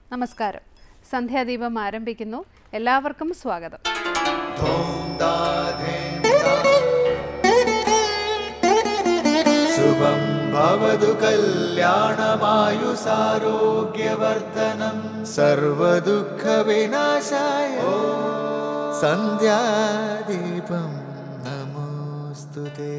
നമസ്കാരം സന്ധ്യാദീപം ആരംഭിക്കുന്നു എല്ലാവർക്കും സ്വാഗതം ശുഭം ഭവതു കല്യാണമായുസാരോഗ്യവർദ്ധനം സർവദുഃഖവിനാശായ സന്ധ്യാദീപം നമോസ്തുതേ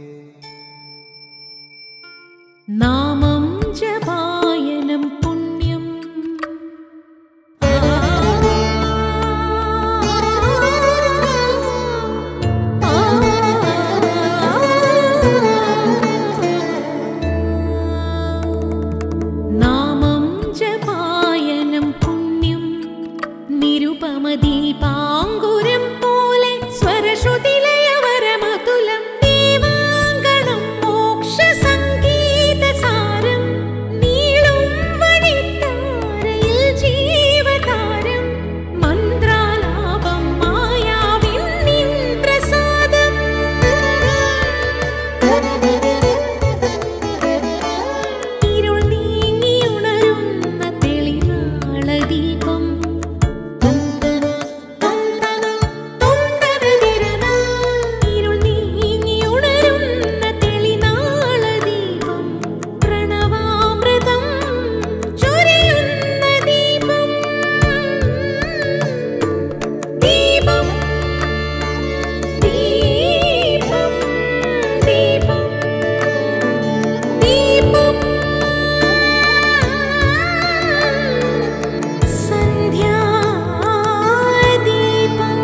നാമം ജപായനം പുണ്യം നാമം ജപായനം പുണ്യം നിരുപമദീപാങ്കുരം പോലെ സ്വരശ്രുതിലയവരമതുലം ദീവാങ്കണം മോക്ഷസംഗീതസാരം നീളും വഴിത്താരയിൽ ജീവതാരം മന്ത്രാലാപം മായാവിൻ നിൻ പ്രസാദം ഇരുൾ നീങ്ങിയുണരുന്ന തെളിനാളദീപം ഇരുൾ നീങ്ങിയുണരുന്ന തെളിനാളദീപം പ്രണവാമൃതം ചൊരിയുന്ന ദീപം ദീപം ദീപം ദീപം ദീപം സന്ധ്യാദീപം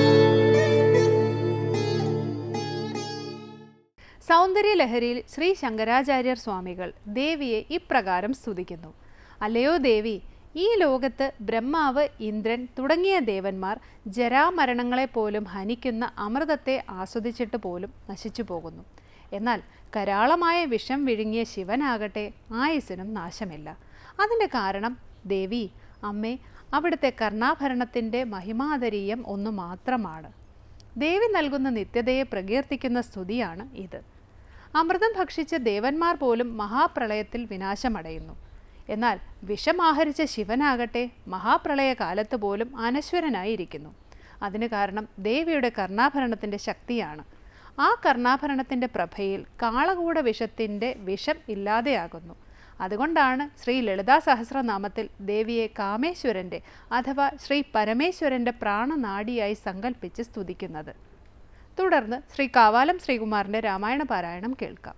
സൗന്ദര്യലഹരിയിൽ ശ്രീ ശങ്കരാചാര്യർ സ്വാമികൾ ദേവിയെ ഇപ്രകാരം സ്തുതിക്കുന്നു അല്ലയോ ദേവി ഈ ലോകത്ത് ബ്രഹ്മാവ് ഇന്ദ്രൻ തുടങ്ങിയ ദേവന്മാർ ജരാമരണങ്ങളെപ്പോലും ഹനിക്കുന്ന അമൃതത്തെ ആസ്വദിച്ചിട്ട് പോലും നശിച്ചു പോകുന്നു എന്നാൽ കരാളമായ വിഷം വിഴുങ്ങിയ ശിവനാകട്ടെ ആയുസ്സിനും നാശമില്ല അതിൻ്റെ കാരണം ദേവി അമ്മേ അവിടുത്തെ കർണാഭരണത്തിൻ്റെ മഹിമാതരീയം ഒന്നു മാത്രമാണ് ദേവി നൽകുന്ന നിത്യതയെ പ്രകീർത്തിക്കുന്ന സ്തുതിയാണ് ഇത് അമൃതം ഭക്ഷിച്ച ദേവന്മാർ പോലും മഹാപ്രളയത്തിൽ വിനാശമടയുന്നു എന്നാൽ വിഷമാഹരിച്ച ശിവനാകട്ടെ മഹാപ്രളയ കാലത്ത് പോലും അനശ്വരനായിരിക്കുന്നു അതിന് കാരണം ദേവിയുടെ കർണാഭരണത്തിൻ്റെ ശക്തിയാണ് ആ കർണാഭരണത്തിൻ്റെ പ്രഭയിൽ കാളകൂട വിഷത്തിൻ്റെ വിഷം ഇല്ലാതെയാകുന്നു അതുകൊണ്ടാണ് ശ്രീ ലളിതാ സഹസ്രനാമത്തിൽ ദേവിയെ കാമേശ്വരൻ്റെ അഥവാ ശ്രീ പരമേശ്വരൻ്റെ പ്രാണനാഡിയായി സങ്കല്പിച്ച് സ്തുതിക്കുന്നത് തുടർന്ന് ശ്രീ കാവാലം ശ്രീകുമാറിൻ്റെ രാമായണ പാരായണം കേൾക്കാം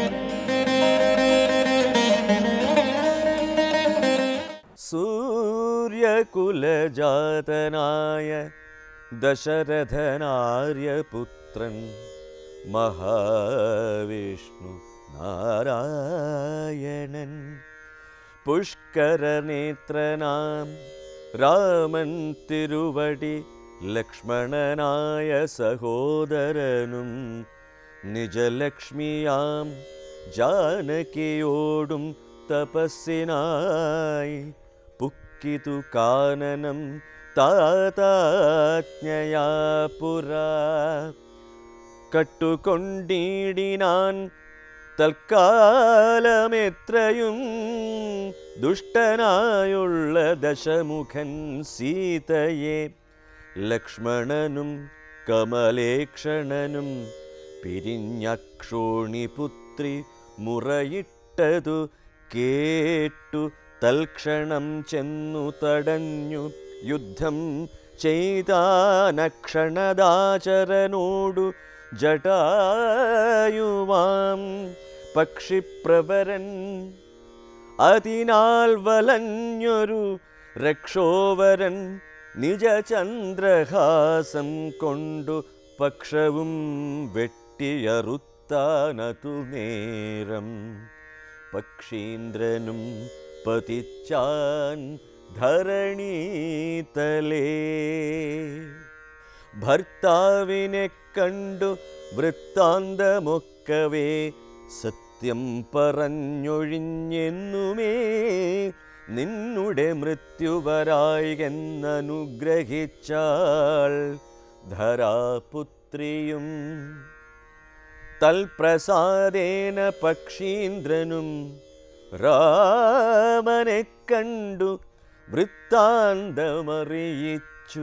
സൂര്യകുലജാതനായ ദശരഥനാര്യപുത്രൻ മഹാവിഷ്ണു നാരായണൻ പുഷ്കരനേത്രനാം രാമൻ തിരുവടി ലക്ഷ്മണനായ സഹോദരനും നിജലക്ഷ്മിയാം ജാനകിയോടും തപസ്സിനായി പുക്കിതു കാനനം താതാജ്ഞയാ പുരാ കട്ടുകൊണ്ടിടിനാൻ തൽക്കാലമെത്രയും ദുഷ്ടനായുള്ള ദശമുഖൻ സീതയെ ലക്ഷ്മണനും കമലേക്ഷണനും പിരിഞ്ഞക്ഷോണിപുത്രി മുറയിട്ടതു കേട്ടു തൽക്ഷണം ചെന്നു തടഞ്ഞു യുദ്ധം ചെയ്താനക്ഷണദാചരനോടു ജടായുവാം പക്ഷിപ്രവരൻ അതിനാൽ വലഞ്ഞൊരു രക്ഷോവരൻ നിജചന്ദ്രഹാസം കൊണ്ടു പക്ഷവും വെട്ടിയറുത്താനതു നേരം പക്ഷീന്ദ്രനും പതിച്ചാൻ ധരണീതലേ ഭർത്താവിനെ കണ്ടു വൃത്താന്തമൊക്കവേ സത്യം പറഞ്ഞൊഴിഞ്ഞെന്നുമേ നിന്നുടെ മൃത്യുവരായി എന്നനുഗ്രഹിച്ചാൾ ധരാപുത്രിയും തൽപ്രസാദേന പക്ഷീന്ദ്രനും രാമനെ കണ്ടു വൃത്താന്തമറിയിച്ചു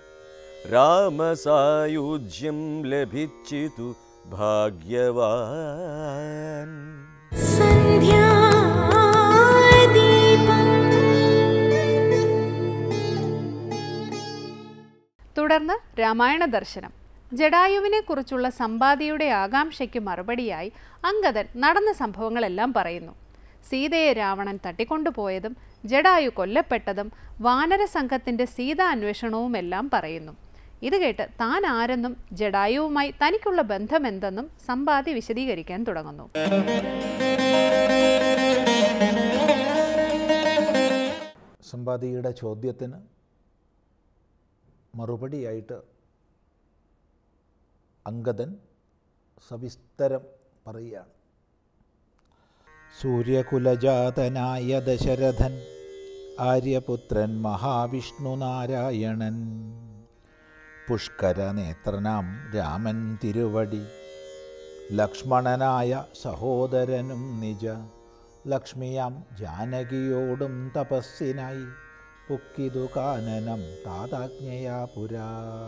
രാമസായുജ്യം ലഭിച്ചിതു ഭാഗ്യവാൻ തുടർന്ന് രാമായണ ദർശനം ജഡായുവിനെ കുറിച്ചുള്ള സമ്പാദിയുടെ ആകാംക്ഷയ്ക്ക് മറുപടിയായി അങ്കദൻ നടന്ന സംഭവങ്ങളെല്ലാം പറയുന്നു സീതയെ രാവണൻ തട്ടിക്കൊണ്ടുപോയതും ജഡായു കൊല്ലപ്പെട്ടതും വാനര സംഘത്തിന്റെ സീതാ അന്വേഷണവുമെല്ലാം പറയുന്നു ഇത് കേട്ട് താൻ ആരെന്നും ജഡായുവുമായി തനിക്കുള്ള ബന്ധമെന്തെന്നും സമ്പാദി വിശദീകരിക്കാൻ തുടങ്ങുന്നു സമ്പാദിയുടെ ചോദ്യത്തിന് മറുപടിയായിട്ട് അങ്കദൻ സവിസ്തരം പറയുകയാണ് സൂര്യകുലജാതനായ ദശരഥൻ ആര്യപുത്രൻ മഹാവിഷ്ണു നാരായണൻ പുഷ്കരനേത്രനാം രാമൻ തിരുവടി ലക്ഷ്മണനായ സഹോദരനും നിജ ലക്ഷ്മിയാം ജാനകിയോടും തപസ്സിനായി പൊക്കിതു കാനനം താതാജ്ഞയാ പുരാ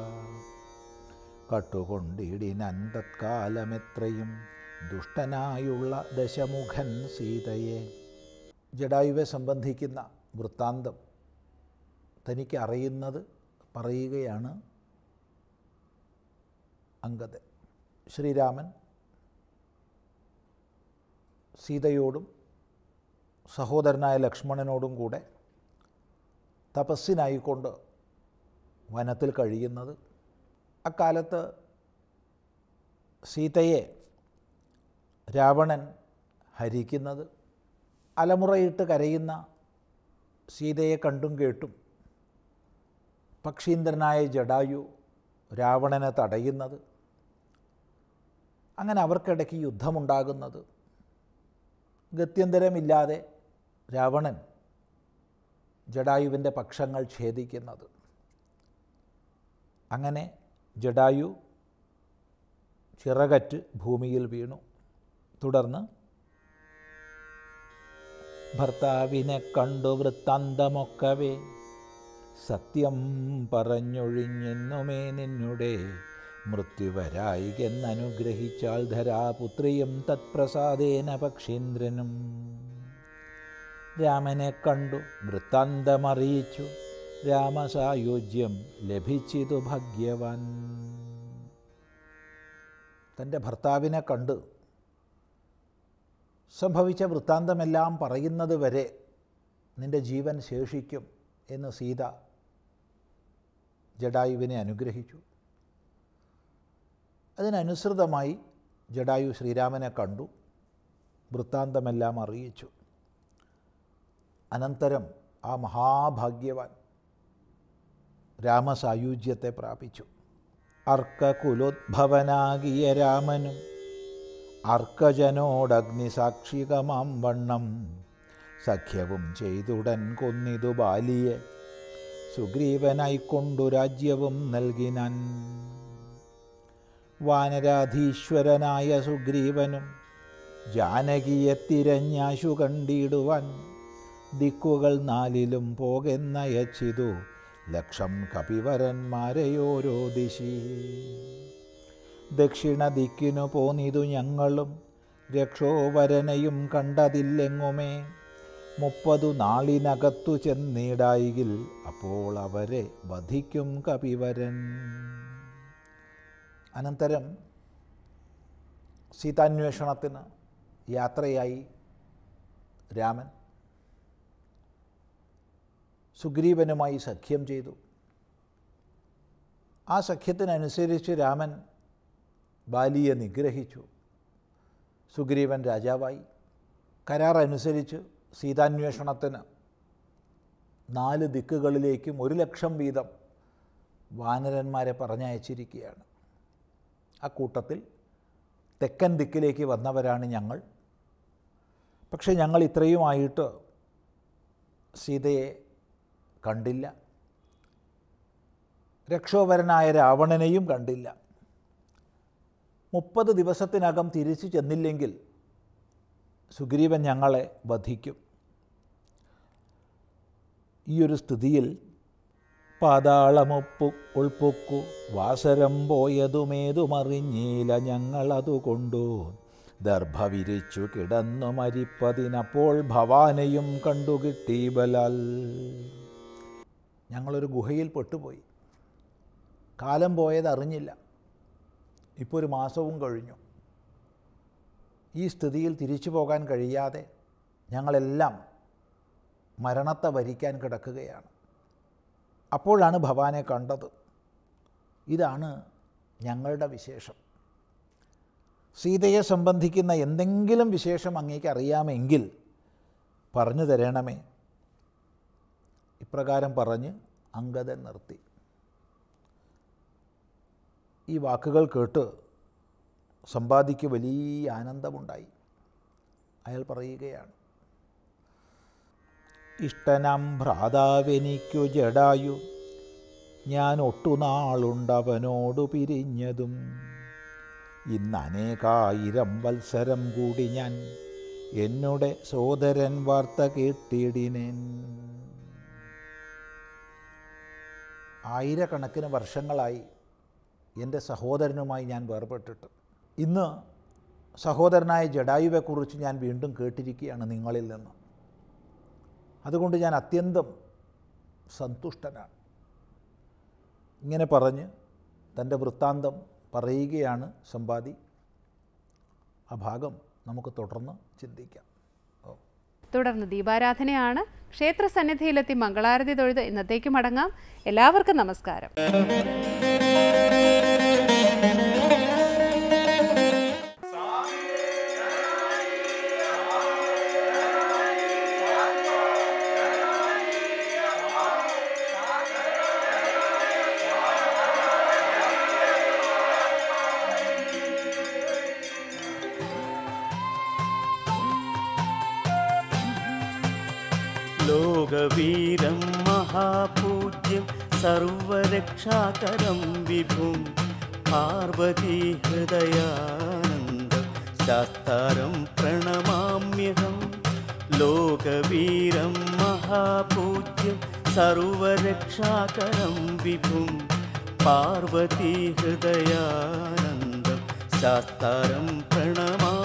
കട്ടുകൊണ്ടിടിനൻ തത്കാലമെത്രയും ദുഷ്ടനായുള്ള ദശമുഖൻ സീതയെ ജഡായുവെ സംബന്ധിക്കുന്ന വൃത്താന്തം തനിക്ക് അറിയുന്നത് പറയുകയാണ് അങ്കദൻ ശ്രീരാമൻ സീതയോടും സഹോദരനായ ലക്ഷ്മണനോടും കൂടെ തപസ്സിനായിക്കൊണ്ട് വനത്തിൽ കഴിയുന്നത് അക്കാലത്ത് സീതയെ രാവണൻ ഹരിക്കുന്നത് അലമുറയിട്ട് കരയുന്ന സീതയെ കണ്ടും കേട്ടും പക്ഷീന്ദ്രനായ ജഡായു രാവണനെ തടയുന്നത് അങ്ങനെ അവർക്കിടയ്ക്ക് യുദ്ധമുണ്ടാകുന്നത് ഗത്യന്തരമില്ലാതെ രാവണൻ ജഡായുവിൻ്റെ പക്ഷങ്ങൾ ഛേദിക്കുന്നത് അങ്ങനെ ജഡായു ചിറകറ്റ് ഭൂമിയിൽ വീണു തുടർന്ന് ഭർത്താവിനെ കണ്ടു വൃത്താന്തമൊക്കവേ സത്യം പറഞ്ഞൊഴിഞ്ഞെന്നുമേ നിന്നുടെ മൃത്യുവരായികെന്നനുഗ്രഹിച്ചാൽ ധരാപുത്രിയും തത്പ്രസാദേന പക്ഷീന്ദ്രനും രാമനെ കണ്ടു വൃത്താന്തമറിയിച്ചു രാമസായുജ്യം ലഭിച്ചിതു ഭാഗ്യവാൻ തൻ്റെ ഭർത്താവിനെ കണ്ട് സംഭവിച്ച വൃത്താന്തമെല്ലാം പറയുന്നത് വരെ നിൻ്റെ ജീവൻ ശേഷിക്കും എന്ന് സീത ജഡായുവിനെ അനുഗ്രഹിച്ചു അതിനനുസൃതമായി ജഡായു ശ്രീരാമനെ കണ്ടു വൃത്താന്തമെല്ലാം അറിയിച്ചു അനന്തരം ആ മഹാഭാഗ്യവാൻ രാമസായുജ്യത്തെ പ്രാപിച്ചു അർക്കകുലോദ്ഭവനാകിയ രാമനും അർക്കജനോടഗ്നിസാക്ഷികമാം വണ്ണം സഖ്യവും ചെയ്തുടൻ കൊന്നിതു ബാലിയെ സുഗ്രീവനായിക്കൊണ്ടു രാജ്യവും നൽകിനാൻ വാനരാധീശ്വരനായ സുഗ്രീവനും ജാനകിയെ തിരഞ്ഞാശു കണ്ടിടുവാൻ ദിക്കുകൾ നാലിലും പോകെന്നയച്ചിതു ലക്ഷം കപിവരന്മാരെയോരോ ദിശി ദക്ഷിണ ദിക്കിനു പോന്നിതു ഞങ്ങളും രക്ഷോവരനെയും കണ്ടതില്ലെങ്ങുമേ മുപ്പതു നാളിനകത്തു ചെന്നിടായികിൽ അപ്പോൾ അവരെ വധിക്കും കപിവരൻ അനന്തരം സീതാന്വേഷണത്തിന് യാത്രയായി രാമൻ സുഗ്രീവനുമായി സഖ്യം ചെയ്തു ആ സഖ്യത്തിനനുസരിച്ച് രാമൻ ബാലിയെ നിഗ്രഹിച്ചു സുഗ്രീവൻ രാജാവായി കരാർ അനുസരിച്ച് സീതാന്വേഷണത്തിന് നാല് ദിക്കുകളിലേക്കും ഒരു ലക്ഷം വീതം വാനരന്മാരെ പറഞ്ഞയച്ചിരിക്കുകയാണ് ആ കൂട്ടത്തിൽ തെക്കൻ ദിക്കിലേക്ക് വന്നവരാണ് ഞങ്ങൾ പക്ഷേ ഞങ്ങൾ ഇത്രയുമായിട്ട് സീതയെ കണ്ടില്ല രക്ഷോവരനായ രാവണനെയും കണ്ടില്ല മുപ്പത് ദിവസത്തിനകം തിരിച്ചു ചെന്നില്ലെങ്കിൽ സുഗ്രീവൻ ഞങ്ങളെ വധിക്കും ഈ ഒരു സ്ഥിതിയിൽ പാതാളമൊപ്പു ഉൾപ്പൊക്കു വാസരം പോയതുമേതുമറിഞ്ഞീല ഞങ്ങളതുകൊണ്ടു ദർഭ വിരിച്ചു കിടന്നു മരിപ്പതിനപ്പോൾ ഭവാനെയും കണ്ടുകിട്ടി ബലാൽ ഞങ്ങളൊരു ഗുഹയിൽ പെട്ടുപോയി കാലം പോയത് അറിഞ്ഞില്ല ഇപ്പോൾ ഒരു മാസവും കഴിഞ്ഞു ഈ സ്ഥിതിയിൽ തിരിച്ചു പോകാൻ കഴിയാതെ ഞങ്ങളെല്ലാം മരണത്തെ വരിക്കാൻ കിടക്കുകയാണ് അപ്പോഴാണ് ഭവാനെ കണ്ടത് ഇതാണ് ഞങ്ങളുടെ വിശേഷം സീതയെ സംബന്ധിക്കുന്ന എന്തെങ്കിലും വിശേഷം അങ്ങേക്ക് അറിയാമെങ്കിൽ പറഞ്ഞു തരണമേ ഇപ്രകാരം പറഞ്ഞ് അങ്കദൻ നിർത്തി ഈ വാക്കുകൾ കേട്ട് സമ്പാദിക്ക് വലിയ ആനന്ദമുണ്ടായി അയാൾ പറയുകയാണ് ഇഷ്ടനാം ഭ്രാതാവെനിക്കു ജഡായു ഞാൻ ഒട്ടുനാളുണ്ടവനോടു പിരിഞ്ഞതും ഇന്ന് അനേകായിരം വത്സരം കൂടി ഞാൻ എന്നുടെ സോദരൻ വാർത്ത കേട്ടിടിനേൻ ആയിരക്കണക്കിന് വർഷങ്ങളായി എൻ്റെ സഹോദരനുമായി ഞാൻ വേർപെട്ടിട്ട് ഇന്ന് സഹോദരനായ ജഡായുവെക്കുറിച്ച് ഞാൻ വീണ്ടും കേട്ടിരിക്കുകയാണ് നിങ്ങളിൽ നിന്ന് അതുകൊണ്ട് ഞാൻ അത്യന്തം സന്തുഷ്ടനാണ് ഇങ്ങനെ പറഞ്ഞ് തൻ്റെ വൃത്താന്തം പറയുകയാണ് സമ്പാദി ആ ഭാഗം നമുക്ക് തുടർന്ന് ചിന്തിക്കാം ഓ തുടർന്ന് ദീപാരാധനയാണ് ക്ഷേത്ര സന്നിധിയിലെത്തി മംഗളാരതി തൊഴുത് ഇന്നത്തേക്ക് മടങ്ങാം എല്ലാവർക്കും നമസ്കാരം ലോകവീരം മഹാപൂജ്യം സർവരക്ഷാകരം വിഭും പാർവതീ ഹൃദയാനന്ദം ശാസ്താരം പ്രണമാമ്യഹം ലോകവീരം മഹാപൂജ്യം സർവരക്ഷാകരം വിഭും പാർവതീ ഹൃദയാനന്ദം ശാസ്താരം പ്രണമാ